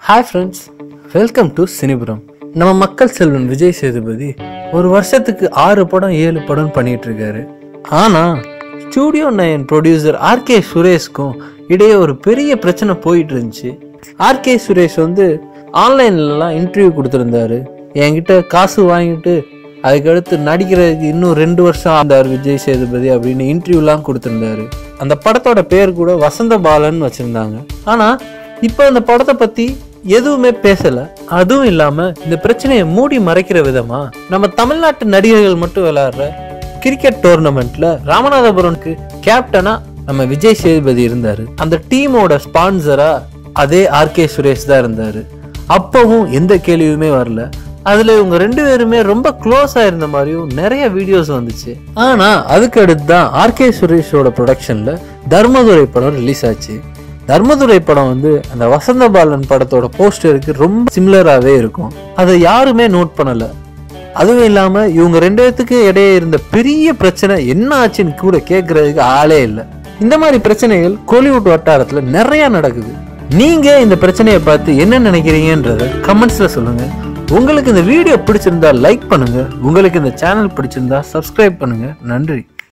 hi friends welcome to Cinipuram நம்ம மக்கள் செல்வன் விஜய் சேதுபதி ஒரு வருஷத்துக்கு ஆறு படம் ஏழு படம் பண்ணிட்டு இருக்காரு ஆனா ஸ்டூடியோ நயன் ப்ரொடியூசர் ஆர்கே சுரேஷ்க்கும் இடையே ஒரு பெரிய பிரச்சனை போயிட்டு இருந்துச்சு ஆர்கே சுரேஷ் வந்து ஆன்லைன்லலாம் இன்டர்வியூ கொடுத்துருந்தாரு என்கிட்ட காசு வாங்கிட்டு அதுக்கடுத்து நடிக்கிறதுக்கு இன்னும் ரெண்டு வருஷம் ஆந்தார் விஜய் சேதுபதி அப்படின்னு இன்டர்வியூலாம் கொடுத்துருந்தாரு அந்த படத்தோட பேர் கூட வசந்த பாலன் வச்சிருந்தாங்க ஆனா இப்போ அந்த படத்தை பத்தி எதுவுமே பேசல அதுவும் இல்லாம இந்த பிரச்சனையை மூடி மறைக்கிற விதமா நம்ம தமிழ்நாட்டு நடிகர்கள் மட்டும் விளையாடுற கிரிக்கெட் டோர்னமெண்ட்ல ராமநாதபுரம்க்கு கேப்டனா நம்ம விஜய் சேதுபதி இருந்தாரு அந்த டீமோட ஸ்பான்சரா அதே ஆர்கே சுரேஷ் தான் இருந்தாரு அப்பவும் எந்த கேள்வியுமே வரல அதுல இவங்க ரெண்டு பேருமே ரொம்ப க்ளோஸா இருந்த மாதிரியும் நிறைய வீடியோஸ் வந்துச்சு ஆனா அதுக்கு அடுத்து தான் ஆர்கே சுரேஷோட ப்ரொடக்ஷன்ல தர்மதுரை படம் ரிலீஸ் ஆச்சு தர்மதுரை படம் வந்து அந்த வசந்த பாலன் படத்தோட போஸ்டருக்கு ரொம்ப சிமிலராகவே இருக்கும் அதை யாருமே நோட் பண்ணல அதுவும் இல்லாம இவங்க ரெண்டு பேத்துக்கு இடையே இருந்த பெரிய பிரச்சனை என்ன ஆச்சுன்னு கூட கேட்கறதுக்கு ஆளே இல்லை இந்த மாதிரி பிரச்சனைகள் கோலிவுட் வட்டாரத்துல நிறைய நடக்குது நீங்க இந்த பிரச்சனையை பார்த்து என்ன நினைக்கிறீங்கன்றத கமெண்ட்ஸ்ல சொல்லுங்க உங்களுக்கு இந்த வீடியோ பிடிச்சிருந்தா லைக் பண்ணுங்க உங்களுக்கு இந்த சேனல் பிடிச்சிருந்தா சப்ஸ்கிரைப் பண்ணுங்க நன்றி